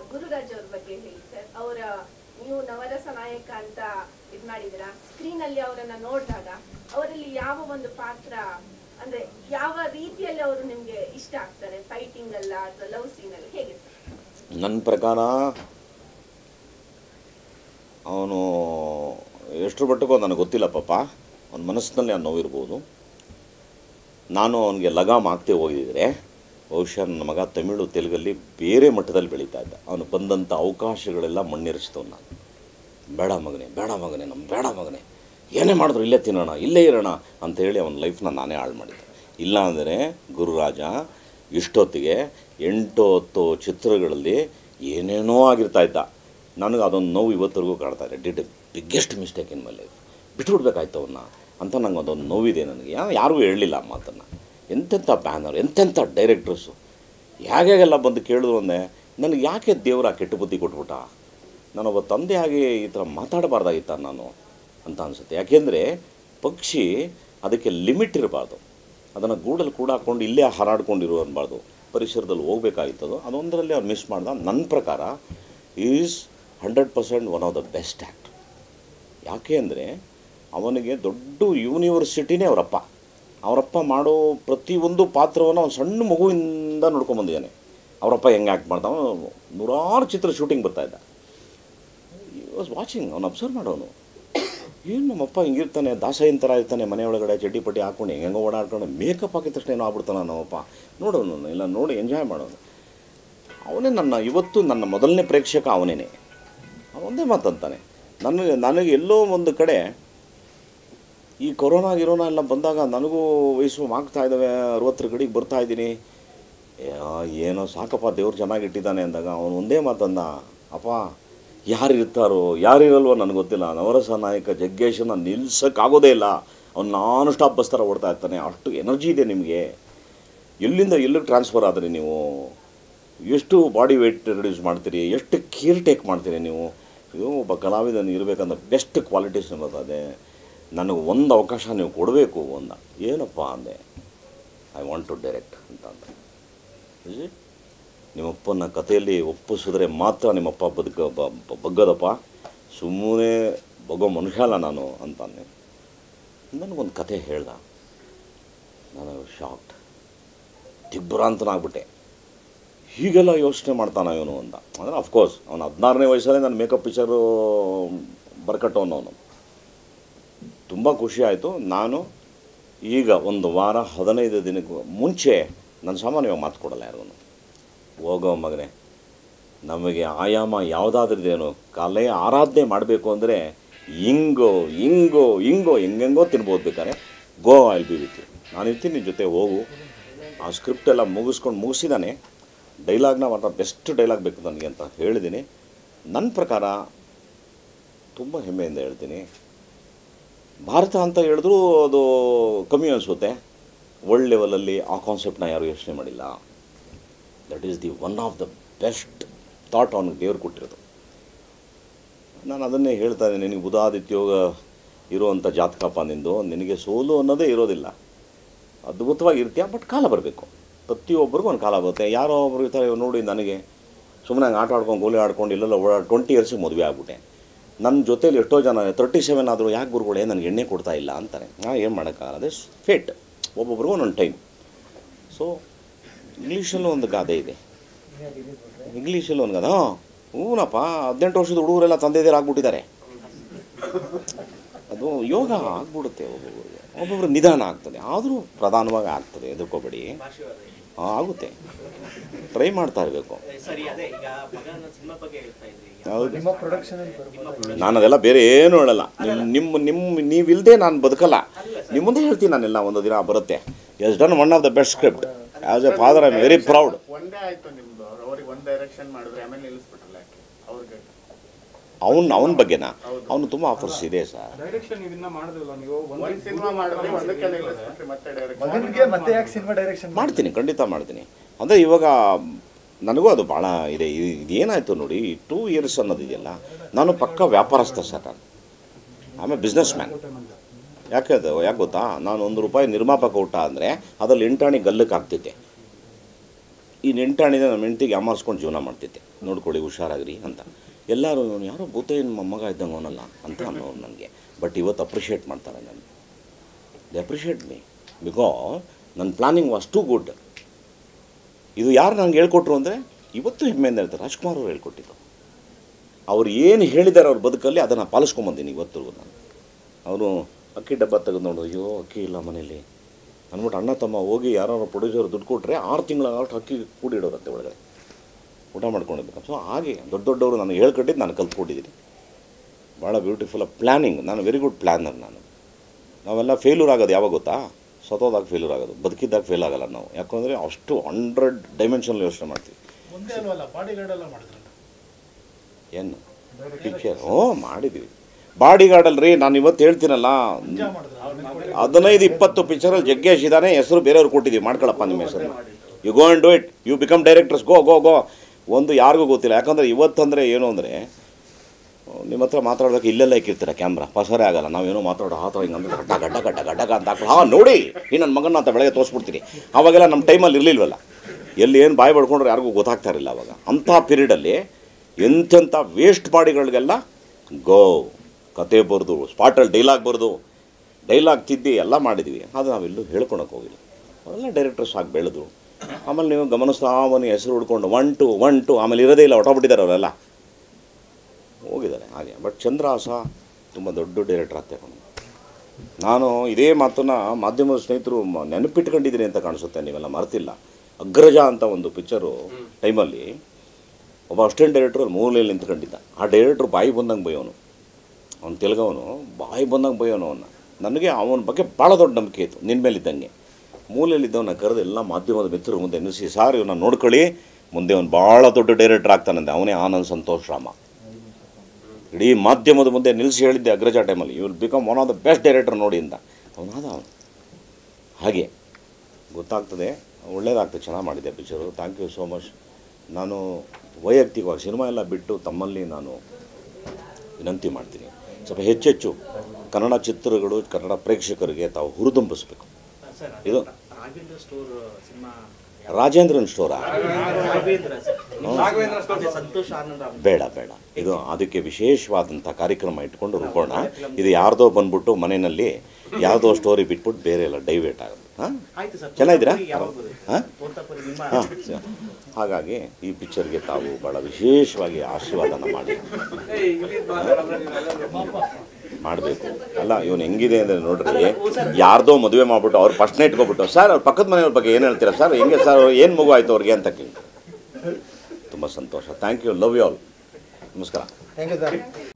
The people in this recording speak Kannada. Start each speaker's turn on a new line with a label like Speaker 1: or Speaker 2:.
Speaker 1: ಗುರುರಾಜ್ ಅವ್ರ ಬಗ್ಗೆ ಹೇಳಿ ಸರ್ ಅವರ ನೀವು ನವರಸ ನಾಯಕ ಅಂತ ಇದ್ ಮಾಡಿದಿರ ಸ್ಕ್ರೀನ್ ಅಲ್ಲಿ ಅವರನ್ನ ನೋಡಿದಾಗ ಅವರಲ್ಲಿ ಯಾವ ಒಂದು ಪಾತ್ರ ಅಂದ್ರೆ ಯಾವ ರೀತಿಯಲ್ಲಿ ಅವರು ನಿಮ್ಗೆ ಇಷ್ಟ ಆಗ್ತಾರೆ ಫೈಟಿಂಗ್ ಅಲ್ಲ ಅಥವಾ ಲವ್ ಸೀನ್ ಅಲ್ಲಿ ಹೇಗೆ ಸರ್
Speaker 2: ನನ್ನ ಪ್ರಕಾರ ಅವನು ಎಷ್ಟರ ಮಟ್ಟಿಗೋ ನನಗೆ ಗೊತ್ತಿಲ್ಲ ಪಾಪ ಅವನ ಮನಸ್ಸಿನಲ್ಲಿ ಆ ನೋವಿರ್ಬೋದು ನಾನು ಅವನಿಗೆ ಲಗಾಮ್ ಆಗ್ತೇ ಹೋಗಿದ್ದರೆ ಬಹುಶಃ ನನ್ನ ಮಗ ತಮಿಳು ತೆಲುಗಲ್ಲಿ ಬೇರೆ ಮಟ್ಟದಲ್ಲಿ ಬೆಳೀತಾ ಇದ್ದ ಅವನು ಬಂದಂಥ ಅವಕಾಶಗಳೆಲ್ಲ ಮಣ್ಣಿರಿಸ್ತವ್ ನಾನು ಬೇಡ ಮಗನೇ ಬೇಡ ಮಗನೇ ನಮ್ಮ ಬೇಡ ಮಗನೇ ಏನೇ ಮಾಡಿದ್ರು ಇಲ್ಲೇ ತಿನ್ನೋಣ ಇಲ್ಲೇ ಇರೋಣ ಅಂತೇಳಿ ಅವನ ಲೈಫ್ನ ನಾನೇ ಹಾಳು ಮಾಡಿದ್ದೆ ಇಲ್ಲ ಅಂದರೆ ಗುರುರಾಜ ಇಷ್ಟೊತ್ತಿಗೆ ಎಂಟು ಹತ್ತು ಚಿತ್ರಗಳಲ್ಲಿ ಏನೇನೋ ಆಗಿರ್ತಾ ಇದ್ದ ನನಗೆ ಅದೊಂದು ನೋವು ಇವತ್ತರೆಗೂ ಕಾಡ್ತಾ ಇದೆ did biggest mistake in my life ಬಿಟ್ಬಿಡ್ಬೇಕಾಯ್ತು ಅವನ್ನ ಅಂತ ನಂಗೆ ಅದೊಂದು ನೋವಿದೆ ನನಗೆ ಯಾ ಯಾರಿಗೂ ಹೇಳಲಿಲ್ಲ ಆ ಮಾತನ್ನು ಎಂತೆಂಥ ಬ್ಯಾನರ್ ಎಂತೆಂಥ ಡೈರೆಕ್ಟ್ರಸ್ಸು ಹೇಗೆಲ್ಲ ಬಂದು ಕೇಳಿದ್ರು ಅಂದೆ ನನಗೆ ಯಾಕೆ ದೇವರ ಕೆಟ್ಟ ಬುದ್ಧಿ ಕೊಟ್ಬಿಟ್ಟ ನಾನೊಬ್ಬ ತಂದೆಯಾಗಿ ಈ ಥರ ಮಾತಾಡಬಾರ್ದಾಗಿತ್ತ ನಾನು ಅಂತ ಅನಿಸುತ್ತೆ ಯಾಕೆಂದರೆ ಪಕ್ಷಿ ಅದಕ್ಕೆ ಲಿಮಿಟ್ ಇರಬಾರ್ದು ಅದನ್ನು ಗೂಡಲ್ಲಿ ಕೂಡ ಹಾಕ್ಕೊಂಡು ಇಲ್ಲೇ ಹಾರಾಡ್ಕೊಂಡಿರು ಅನ್ಬಾರ್ದು ಪರಿಸರದಲ್ಲಿ ಹೋಗ್ಬೇಕಾಗಿತ್ತದು ಅದೊಂದರಲ್ಲಿ ಅವ್ನು ಮಿಸ್ ಮಾಡ್ದ ನನ್ನ ಪ್ರಕಾರ is hundred percent one of the best act ಯಾಕೆ ಅಂದರೆ ಅವನಿಗೆ ದೊಡ್ಡ ಯೂನಿವರ್ಸಿಟಿನೇ ಅವರಪ್ಪ ಅವರಪ್ಪ ಮಾಡೋ ಪ್ರತಿಯೊಂದು ಪಾತ್ರವನ್ನು ಅವನು ಸಣ್ಣ ಮಗುವಿಂದ ನೋಡ್ಕೊಂಬಂದಿದ್ದಾನೆ ಅವರಪ್ಪ ಹೆಂಗೆ ಆ್ಯಕ್ಟ್ ಮಾಡ್ದ ಅವನು ನೂರಾರು ಚಿತ್ರ ಶೂಟಿಂಗ್ ಬರ್ತಾಯಿದ್ದ ವಾಸ್ ವಾಚಿಂಗ್ ಅವನು ಅಬ್ಸರ್ವ್ ಮಾಡೋನು ಏನು ನಮ್ಮಪ್ಪ ಹಿಂಗಿರ್ತಾನೆ ದಾಸಯ್ಯನ ಥರ ಇರ್ತಾನೆ ಮನೆ ಒಳಗಡೆ ಚಡ್ಡಿ ಪಟ್ಟಿ ಹಾಕ್ಕೊಂಡು ಹೆಂಗೆ ಓಡಾಡ್ಕೊಂಡು ಮೇಕಪ್ ಹಾಕಿದ ತಕ್ಷಣ ಏನೋ ಆಗ್ಬಿಡ್ತಾನೆ ನಮ್ಮಪ್ಪ ನೋಡೋನು ಇಲ್ಲ ನೋಡಿ ಎಂಜಾಯ್ ಮಾಡೋನು ಅವನೇ ನನ್ನ ಇವತ್ತು ನನ್ನ ಮೊದಲನೇ ಪ್ರೇಕ್ಷಕ ಅವನೇನೆ ಅವನದೇ ಮಾತಂತಾನೆ ನನಗೆ ನನಗೆ ಎಲ್ಲೋ ಒಂದು ಕಡೆ ಈ ಕೊರೋನಾ ಗಿರೋನಾ ಎಲ್ಲ ಬಂದಾಗ ನನಗೂ ವಯಸ್ಸು ಆಗ್ತಾ ಇದ್ದಾವೆ ಅರವತ್ತರ ಕಡೆಗೆ ಬರ್ತಾ ಇದ್ದೀನಿ ಯಾ- ಏನೋ ಸಾಕಪ್ಪ ದೇವ್ರು ಚೆನ್ನಾಗಿಟ್ಟಿದ್ದಾನೆ ಅಂದಾಗ ಅವನು ಒಂದೇ ಮಾತಂದ ಅಪ್ಪ ಯಾರು ಇರ್ತಾರೋ ಯಾರಿರಲ್ವೋ ನನಗೆ ಗೊತ್ತಿಲ್ಲ ನವರಸ ನಾಯಕ ಜಗ್ಗೇಶನ ನಿಲ್ಸೋಕ್ಕಾಗೋದೇ ಇಲ್ಲ ಅವ್ನು ನಾನು ಸ್ಟಾಪ್ ಬಸ್ ಥರ ಓಡ್ತಾ ಇರ್ತಾನೆ ಅಷ್ಟು ಎನರ್ಜಿ ಇದೆ ನಿಮಗೆ ಎಲ್ಲಿಂದ ಎಲ್ಲಿಗೆ ಟ್ರಾನ್ಸ್ಫರ್ ಆದರೆ ನೀವು ಎಷ್ಟು ಬಾಡಿ ವೆಯ್ಟ್ ರಿಡ್ಯೂಸ್ ಮಾಡ್ತೀರಿ ಎಷ್ಟು ಕೇರ್ ಟೇಕ್ ಮಾಡ್ತೀರಿ ನೀವು ಇದು ಒಬ್ಬ ಕಲಾವಿದನು ಇರಬೇಕಂದ್ರೆ ಬೆಸ್ಟ್ ಕ್ವಾಲಿಟೀಸ್ ಬರ್ತದೆ ನನಗೆ ಒಂದು ಅವಕಾಶ ನೀವು ಕೊಡಬೇಕು ಅಂದ ಏನಪ್ಪ ಅಂದೆ ಐ ವಾಂಟ್ ಟು ಡೈರೆಕ್ಟ್ ಅಂತ ಅಂದೆ Is it? ನಿಮ್ಮಪ್ಪನ ಕಥೆಯಲ್ಲಿ ಒಪ್ಪಿಸಿದ್ರೆ ಮಾತ್ರ ನಿಮ್ಮಪ್ಪ ಬದುಕ ಬ- ಬ- ಬಗ್ಗದಪ್ಪ ಸುಮ್ಮನೆ ಬಗ್ಗೋ ಮನುಷ್ಯ ಅಲ್ಲ ನಾನು ಅಂತಾನೆ ನನಗೊಂದು ಕತೆ ಹೇಳ್ದ ನಾನು ಶಾಕ್ಡ್ ದಿಗ್ಭ್ರಾಂತನಾಗ್ಬಿಟ್ಟೆ ಹೀಗೆಲ್ಲ ಯೋಚನೆ ಮಾಡ್ತಾನ ಇವನು ಅಂತ ಅಂದರೆ ಅಫ್ಕೋರ್ಸ್ ಅವನು ಹದಿನಾರನೇ ವಯಸ್ಸಲ್ಲೇ ನಾನು ಮೇಕಪ್ ಪಿಕ್ಚರು ಬರ್ಕಟ್ಟವನು ಅವನು ತುಂಬ ಖುಷಿ ಆಯಿತು ನಾನು ಈಗ ಒಂದು ವಾರ ಹದಿನೈದು ದಿನಕ್ಕೂ ಮುಂಚೆ ನಾನು ಸಾಮಾನ್ಯವಾಗಿ ಮಾತು ಕೊಡಲ್ಲ ಯಾರಿಗೂ ಹೋಗೋ ಮಗನೇ ನಮಗೆ ಆಯಾಮ ಯಾವುದಾದ್ರದ್ದೇನು ಕಲೆ ಆರಾಧನೆ ಮಾಡಬೇಕು ಅಂದರೆ ಹಿಂಗೋ ಹಿಂಗೋ ಹಿಂಗೋ ಹೆಂಗೆಂಗೋ ತಿನ್ಬೋದು ಬೇಕಾರೆ ಗೋ ಐಲ್ ಬಿ ವಿತ್ ನಾನು ಇರ್ತೀನಿ ನಿನ್ನ ಜೊತೆ ಹೋಗು ಆ ಸ್ಕ್ರಿಪ್ಟ್ ಎಲ್ಲ ಮುಗಿಸ್ಕೊಂಡು ಮುಗಿಸಿದಾನೆ ಡೈಲಾಗ್ನ ಮಾತ್ರ ಬೆಸ್ಟ್ ಡೈಲಾಗ್ ಬೇಕು ನನಗೆ ಅಂತ ಹೇಳಿದ್ದೀನಿ ನನ್ನ ಪ್ರಕಾರ ತುಂಬ ಹೆಮ್ಮೆಯಿಂದ ಹೇಳ್ತೀನಿ ಭಾರತ ಅಂತ ಹೇಳಿದ್ರೂ ಅದು ಕಮ್ಮಿ ಅನಿಸುತ್ತೆ ವರ್ಲ್ಡ್ ಲೆವೆಲಲ್ಲಿ ಆ ಕಾನ್ಸೆಪ್ಟ್ನ ಯಾರೂ ಯೋಚನೆ ಮಾಡಿಲ್ಲ that is the one of the best thought ಅವ್ನಿಗೆ ದೇವ್ರು ಕೊಟ್ಟಿರೋದು ನಾನು ಅದನ್ನೇ ಹೇಳ್ತಾ ಇದ್ದೀನಿ ನಿನಗೆ ಬುಧಾದಿತ್ಯೋಗ ಇರುವಂಥ ಜಾತಕಪ್ಪ ನಿಂದು ನಿನಗೆ ಸೋಲು ಅನ್ನೋದೇ ಇರೋದಿಲ್ಲ ಅದ್ಭುತವಾಗಿ ಇರ್ತೀಯ ಬಟ್ ಕಾಲ ಬರಬೇಕು ಪ್ರತಿಯೊಬ್ಬರಿಗೂ ಒಂದು ಕಾಲ ಬರುತ್ತೆ ಯಾರೋ ಒಬ್ರು ಇರ್ತಾರೆ ಇವ್ರು ನೋಡಿ ನನಗೆ ಸುಮ್ಮನೆ ಹಂಗೆ ಆಟ ಆಡ್ಕೊಂಡು ಗೋಲಿ ಆಡ್ಕೊಂಡು ಇಲ್ಲೆಲ್ಲ ಓಡಾಡಿ ಟ್ವೆಂಟಿ ಇಯರ್ಸಿಗೆ ಮದುವೆ ಆಗ್ಬಿಟ್ಟೆ ನನ್ನ ಜೊತೇಲಿ ಎಷ್ಟೋ ಜನ ತರ್ಟಿ ಸೆವೆನ್ ಆದರೂ ಯಾಕೆ ಗುರುಗಳೇ ನನಗೆ ಎಣ್ಣೆ ಕೊಡ್ತಾ ಇಲ್ಲ ಅಂತಾರೆ ನಾ ಏನು ಮಾಡೋಕ್ಕಾಗಲ್ಲ ಅದೇ ಫೇಟ್ ಒಬ್ಬೊಬ್ರಿಗೂ ಒಂದೊಂದು ಟೈಮ್ ಸೊ ಇಂಗ್ಲೀಷಲ್ಲೂ ಒಂದು ಗಾದೆ ಇದೆ ಇಂಗ್ಲೀಷಲ್ಲಿ ಒಂದು ಗಾದೆ ಹಾಂ ಹೂನಪ್ಪ ಹದಿನೆಂಟು ವರ್ಷದ ಹುಡುಗರೆಲ್ಲ ತಂದೆದೇರು ಆಗ್ಬಿಟ್ಟಿದ್ದಾರೆ ಅದು ಯೋಗ ಆಗ್ಬಿಡುತ್ತೆ ಒಬ್ಬೊಬ್ಬರಿಗೆ ಒಬ್ಬೊಬ್ರು ನಿಧಾನ ಆಗ್ತದೆ ಆದರೂ ಪ್ರಧಾನವಾಗಿ ಆಗ್ತದೆ ಎದುರ್ಕೋಬೇಡಿ ಹಾಂ ಆಗುತ್ತೆ ಟ್ರೈ ಮಾಡ್ತಾ ಇರಬೇಕು
Speaker 3: ಸರಿ ಅದೇ ಈಗ ಮಗನ ಸಿನಿಮಾ ಬಗ್ಗೆ ಹೇಳ್ತಾ ಇದ್ರಿ ಈಗ
Speaker 2: ಹೌದು
Speaker 4: ನಿಮ್ಮ ಪ್ರೊಡಕ್ಷನ್ ಅಲ್ಲಿ ಬರ್ಬೋದಾ
Speaker 2: ನಾನು ಅದೆಲ್ಲ ಬೇರೆ ಏನು ಹೇಳಲ್ಲ ನಿಮ್ಮ ನಿಮ್ಮ ನಿಮ್ಮ ನೀವಿಲ್ಲದೆ ನಾನು ಬದುಕಲ್ಲ ನಿಮ್ಮ ಮುಂದೆ ಹೇಳ್ತೀನಿ ನಾನೆಲ್ಲ ಒಂದು ದಿನ ಬರುತ್ತೆ has done one of the best script as a father I am very proud
Speaker 5: ಒಂದೇ ಆಯ್ತು ನಿಮ್ದು ಅವ್ರು ಅವ್ರಿಗೆ ಒಂದ್ ಡೈರೆಕ್ಷನ್ ಮಾಡಿದ್ರೆ ಆಮೇಲೆ ನಿಲ್ಲಿಸ್ಬಿಟ್ರಲ್ಲ ಯಾಕೆ ಅವ್ರಿಗೆ
Speaker 2: ಅವನು ಅವನ ಬಗ್ಗೆನಾ ಅವನು ತುಂಬ ಆಫರ್ಸ್ ಇದೆ ಸರ್
Speaker 6: ಡೈರೆಕ್ಷನ್ ಇದನ್ನ ಮಾಡಿದ್ರಲ್ಲ ನೀವು
Speaker 5: ಒಂದ್ ಸಿನಿಮಾ ಮಾಡಿದ್ರೆ ಒಂದಕ್ಕೆ ನಿಲ್ಲಿಸ್ಬಿಟ್ರಿ ಮತ್ತೆ ಡೈರೆಕ್ಷನ್
Speaker 4: ಮಗನಿಗೆ ಮತ್ತೆ ಯಾಕೆ ಸಿನಿಮಾ ಡೈರೆಕ್ಷನ್
Speaker 2: ಮಾಡ್ತೀನಿ ಖಂಡಿತ ಮಾಡ್ತೀನಿ ಅಂದರೆ ಇವಾಗ ನನಗೂ ಅದು ಭಾಳ ಇದೆ ಇದು- ಇದೇನಾಯಿತು ನೋಡಿ ಟೂ ಇಯರ್ಸ್ ಅನ್ನೋದಿದೆಯಲ್ಲ ನಾನು ಪಕ್ಕ ವ್ಯಾಪಾರಸ್ಥ ಸರ್ ನಾನು ಆಮೇಲೆ ಬಿಸ್ನೆಸ್ ಮ್ಯಾನ್ ಯಾಕೆ ಅದು ಯಾಕೆ ಗೊತ್ತಾ ನಾನು ಒಂದು ರೂಪಾಯಿ ನಿರ್ಮಾಪಕ ಊಟ ಅಂದರೆ ಅದರಲ್ಲಿ ಎಂಟಾಣಿ ಗಲ್ಲಕ್ಕೆ ಹಾಕ್ತಿದ್ದೆ ಈ ಎಂಟಾಣಿನ ನಮ್ಮ ಹೆಂಡ್ತಿಗೆ ಯಾಮಾರಿಸ್ಕೊಂಡು ಜೀವನ ಮಾಡ್ತಿದ್ದೆ ನೋಡ್ಕೊಳ್ಳಿ ಹುಷಾರಾಗ್ರಿ ಅಂತ ಎಲ್ಲರೂ ಇವನು ಯಾರೋ ಭೂತಯ್ಯನ ಮೊಮ್ಮಗ ಇದ್ದಂಗೆ ಅವನಲ್ಲ ಅಂತ ಅನ್ನೋರು ನನಗೆ ಬಟ್ ಇವತ್ತು ಅಪ್ರಿಷಿಯೇಟ್ ಮಾಡ್ತಾರೆ ನನಗೆ ದೆ ಅಪ್ರಿಷಿಯೇಟ್ ಮೀ ಬಿಕಾಸ್ ನನ್ನ ಪ್ಲಾನಿಂಗ್ ವಾಸ್ ಟು ಗುಡ್ ಇದು ಯಾರು ನಂಗೆ ಹೇಳ್ಕೊಟ್ರು ಅಂದರೆ ಇವತ್ತು ಹೆಮ್ಮೆಯಿಂದ ಹೇಳ್ತಾರೆ ರಾಜ್ಕುಮಾರ್ ಅವ್ರು ಹೇಳ್ಕೊಟ್ಟಿದ್ದು ಅವ್ರು ಏನು ಹೇಳಿದ್ದಾರೆ ಅವ್ರ ಬದುಕಲ್ಲಿ ಅದನ್ನು ಪಾಲಿಸ್ಕೊಂಬಂದೀನಿ ಇವತ್ತು ನಾನು ಅವರು ಅಕ್ಕಿ ಡಬ್ಬ ತೆಗೆದು ನೋಡು ಅಯ್ಯೋ ಅಕ್ಕಿ ಇಲ್ಲ ಮನೇಲಿ ಅಂದ್ಬಿಟ್ಟು ಅಣ್ಣ ತಮ್ಮ ಹೋಗಿ ಯಾರೋ ಪ್ರೊಡ್ಯೂಸರ್ ದುಡ್ಡು ಕೊಟ್ಟರೆ ಆರು ತಿಂಗಳ ಅಷ್ಟು ಅಕ್ಕಿ ಕೂಡಿಡೋರಂತೆ ಒಳಗಡೆ ಊಟ ಮಾಡ್ಕೊಂಡಿರ್ಬೇಕು ಸೊ ಹಾಗೆ ದೊಡ್ಡ ದೊಡ್ಡವರು ನನಗೆ ಹೇಳ್ಕೊಟ್ಟಿದ್ದು ನಾನು ಕಲ್ತ್ಕೊಂಡಿದ್ದೀನಿ ಭಾಳ ಬ್ಯೂಟಿಫುಲ್ ಪ್ಲ್ಯಾನಿಂಗ್ ನಾನು ವೆರಿ ಗುಡ್ ಪ್ಲ್ಯಾನರ್ ನಾನು ನಾವೆಲ್ಲ ಫೇಲ್ಯೂರ್ ಆಗೋದು ಯಾವಾಗ ಗೊತ್ತಾ ಸತೋದಾಗ ಫೇಲ್ಯೂರ್ ಆಗೋದು ಬದುಕಿದ್ದಾಗ ಫೇಲ್ ಆಗಲ್ಲ ನಾವು ಯಾಕಂದರೆ ಅಷ್ಟು ಹಂಡ್ರೆಡ್ ಡೈಮೆನ್ಷನಲ್ಲಿ ಯೋಚನೆ ಮಾಡ್ತೀವಿ
Speaker 6: ಒಂದೇ ಅಲ್ವಲ್ಲ ಬಾಡಿ ಗಾರ್ಡ್ ಎಲ್ಲ ಮಾಡಿದ್ರಲ್ಲ
Speaker 2: ಏನು ಪಿಕ್ಚರ್ ಹ್ಞೂ ಮಾಡಿದ್ವಿ ಬಾಡಿ ಗಾರ್ಡಲ್ಲಿ ರೀ ನಾನು ಇವತ್ತು ಹೇಳ್ತೀನಲ್ಲ
Speaker 6: ನಿಜ ಮಾಡಿದ್ರ
Speaker 2: ಹದಿನೈದು ಇಪ್ಪತ್ತು ಪಿಕ್ಚರಲ್ಲಿ ಜಗ್ಗೇಶ್ ಇದ್ದಾನೆ ಹೆಸರು ಬೇರೆಯವ್ರು ಕೊಟ್ಟಿದ್ದೀವಿ ಮಾಡ್ಕೊಳಪ್ಪ ನಿಮ್ಮ ಹೆಸರು you go and do it you become directors go go go ಒಂದು ಯಾರಿಗೂ ಗೊತ್ತಿಲ್ಲ ಯಾಕಂದರೆ ಇವತ್ತಂದರೆ ಏನು ಅಂದರೆ ನಿಮ್ಮ ಹತ್ರ ಮಾತಾಡೋದಕ್ಕೆ ಇಲ್ಲೆಲ್ಲ ಇಕ್ಕಿರ್ತೀರ ಕ್ಯಾಮ್ರಾ ಪಸರೇ ಆಗಲ್ಲ ನಾವೇನೋ ಮಾತಾಡೋ ಆ ಥರ ಹಿಂಗಂದ್ರೆ ಗಡ್ಡ ಗಡ್ಡ ಗಡ್ಡ ಗಡ್ಡಗ ಅಂತ ಹಾಕೊಂಡು ಹಾಂ ನೋಡಿ ಈ ನನ್ನ ಮಗನ ಅಂತ ಬೆಳಗ್ಗೆ ತೋರಿಸ್ಬಿಡ್ತೀನಿ ಅವಾಗೆಲ್ಲ ನಮ್ಮ ಟೈಮಲ್ಲಿ ಇರಲಿಲ್ವಲ್ಲ ಎಲ್ಲಿ ಏನು ಬಾಯಿ ಬಡ್ಕೊಂಡ್ರೆ ಯಾರಿಗೂ ಗೊತ್ತಾಗ್ತಾ ಇರಲಿಲ್ಲ ಅವಾಗ ಅಂಥ ಪೀರಿಯಡಲ್ಲಿ ಎಂತೆಂಥ ವೇಸ್ಟ್ ಬಾಡಿಗಳಿಗೆಲ್ಲ ಗೋ ಕತೆ ಬರೆದು ಸ್ಪಾಟಲ್ಲಿ ಡೈಲಾಗ್ ಬರೆದು ಡೈಲಾಗ್ ತಿದ್ದಿ ಎಲ್ಲ ಮಾಡಿದ್ವಿ ಅದು ನಾವೆಲ್ಲೂ ಹೇಳ್ಕೊಳಕ್ಕೆ ಹೋಗಿಲ್ಲ ಅವೆಲ್ಲ ಡೈರೆಕ್ಟರ್ಸ್ ಆಗಿ ಬೆಳೆದು ಆಮೇಲೆ ನೀವು ಗಮನಿಸ್ತಾ ಅವನ ಹೆಸರು ಹುಡ್ಕೊಂಡು ಒನ್ ಟು ಒನ್ ಟು ಆಮೇಲೆ ಇರೋದೇ ಇಲ್ಲ ಹೊಟ್ಟೋಗ್ಬಿಟ್ಟಿದ್ದಾರೆ ಅವರೆಲ್ಲ ಹೋಗಿದ್ದಾರೆ ಹಾಗೆ ಬಟ್ ಚಂದ್ರಹಾಸ ತುಂಬ ದೊಡ್ಡ ಡೈರೆಕ್ಟರ್ ಆಗ್ತೇವೆ ನಾನು ಇದೇ ಮಾತನ್ನು ಮಾಧ್ಯಮದ ಸ್ನೇಹಿತರು ಮ- ನೆನಪಿಟ್ಕೊಂಡಿದ್ದೀನಿ ಅಂತ ಕಾಣಿಸುತ್ತೆ ನೀವೆಲ್ಲ ಮರ್ತಿಲ್ಲ ಅಗ್ರಜ ಅಂತ ಒಂದು ಪಿಕ್ಚರು ಟೈಮಲ್ಲಿ ಒಬ್ಬ ಅಸಿಸ್ಟೆಂಟ್ ಡೈರೆಕ್ಟ್ರು ಅಲ್ಲಿ ಮೂಲೆಯಲ್ಲಿ ನಿಂತ್ಕೊಂಡಿದ್ದ ಆ ಡೈರೆಕ್ಟ್ರು ಬಾಯಿ ಬಂದಂಗೆ ಬೈಯೋನು ಅವ್ನು ತೆಲುಗವನು ಬಾಯಿ ಬಂದಂಗೆ ಬೈಯೋನು ಅವನ್ನ ನನಗೆ ಅವನ ಬಗ್ಗೆ ಭಾಳ ದೊಡ್ಡ ನಂಬಿಕೆ ಇತ್ತು ನಿನ್ನ ಮೇಲಿದ್ದಂಗೆ ಮೂಲೆಯಲ್ಲಿದ್ದವನ್ನ ಕರೆದು ಎಲ್ಲ ಮಾಧ್ಯಮದ ಮಿತ್ರರು ಮುಂದೆ ನಿಲ್ಲಿಸಿ ಸಾರ್ ಇವನ್ನ ನೋಡ್ಕೊಳ್ಳಿ ಮುಂದೆ ಅವ್ನು ಭಾಳ ದೊಡ್ಡ ಡೈರೆಕ್ಟರ್ ಆಗ್ತಾನಂತೆ ಅವನೇ ಆನಂದ್ ಸಂತೋಷ್ ರಾಮ ಇಡೀ ಮಾಧ್ಯಮದ ಮುಂದೆ ನಿಲ್ಲಿಸಿ ಹೇಳಿದ್ದೆ ಅಗ್ರಜ ಟೈಮಲ್ಲಿ you will become one of the best director ನೋಡಿ ಅಂತ ಅವನಾದ ಅವನು ಹಾಗೆ ಗೊತ್ತಾಗ್ತದೆ ಒಳ್ಳೇದಾಗ್ತದೆ ಚೆನ್ನಾಗಿ ಮಾಡಿದೆ picture thank you so much ನಾನು ವೈಯಕ್ತಿಕವಾಗಿ ಸಿನಿಮಾ ಎಲ್ಲ ಬಿಟ್ಟು ತಮ್ಮಲ್ಲಿ ನಾನು ವಿನಂತಿ ಮಾಡ್ತೀನಿ ಸ್ವಲ್ಪ ಹೆಚ್ಚೆಚ್ಚು ಕನ್ನಡ ಚಿತ್ರಗಳು ಕನ್ನಡ ಪ್ರೇಕ್ಷಕರಿಗೆ ತಾವು ಹುರಿದುಂಬಿಸ್ಬೇಕು
Speaker 3: ಸರ್
Speaker 2: ಇದು
Speaker 3: ರಾಘವೇಂದ್ರ ಸ್ಟೋರ್ ಸಿನಿಮಾ
Speaker 2: ರಾಜೇಂದ್ರನ್ ಸ್ಟೋರಾ
Speaker 3: ರಾಘವೇಂದ್ರ ಸರ್ ಅದೇ ಸಂತೋಷ್ ಆನಂದ್ ರಾವ್.
Speaker 2: ಬೇಡ ಬೇಡ ಇದು ಅದಕ್ಕೆ ವಿಶೇಷವಾದಂಥ ಕಾರ್ಯಕ್ರಮ ಇಟ್ಕೊಂಡು ರುಕೋಣ ಇದು ಯಾರ್ದೋ ಬಂದ್ಬಿಟ್ಟು ಮನೆಯಲ್ಲಿ ಯಾವುದೋ ಸ್ಟೋರಿ ಬಿಟ್ಬಿಟ್ಟು ಬೇರೆ ಎಲ್ಲ ಡೈವೇಟ್ ಆಗುತ್ತೆ ಹಾಂ
Speaker 3: ಆಯ್ತು ಸರ್
Speaker 2: ಚೆನ್ನಾಗಿದ್ದೀರಾ
Speaker 3: ತೋತಾಪುರಿ ಯಾವಾಗ ಬರುತ್ತೆ?
Speaker 2: ಹಾಂ
Speaker 3: ತೋತಾಪುರಿ ನಿಮ್ಮ
Speaker 2: ಹಾಂ ಹಾಗಾಗಿ ಈ ಪಿಕ್ಚರ್ಗೆ ತಾವು ಭಾಳ ವಿಶೇಷವಾಗಿ ಆಶೀರ್ವಾದನ ಮಾಡಿ ಮಾಡಬೇಕು ಅಲ್ಲ ಇವನು ಹೆಂಗಿದೆ ಅಂದರೆ ನೋಡ್ರಿ ಯಾರ್ದೋ ಮದುವೆ ಮಾಡ್ಬಿಟ್ಟು ಅವ್ರು ಫಸ್ಟ್ ನೈಟ್ ಹೋಗ್ಬಿಟ್ಟು ಸರ್ ಅವ್ರ ಪಕ್ಕದ ಮನೆಯವ್ರ ಬಗ್ಗೆ ಏನು ಹೇಳ್ತೀರಾ ಸರ್ ಹೆಂಗೆ ಸರ್ ಏನು ಮಗು ಆಯಿತು ಅವ್ರಿಗೆ ಅಂತ ಕೇಳಿ ತುಂಬ ಸಂತೋಷ thank you love you all ನಮಸ್ಕಾರ
Speaker 4: ಥ್ಯಾಂಕ್ ಯು ಸರ್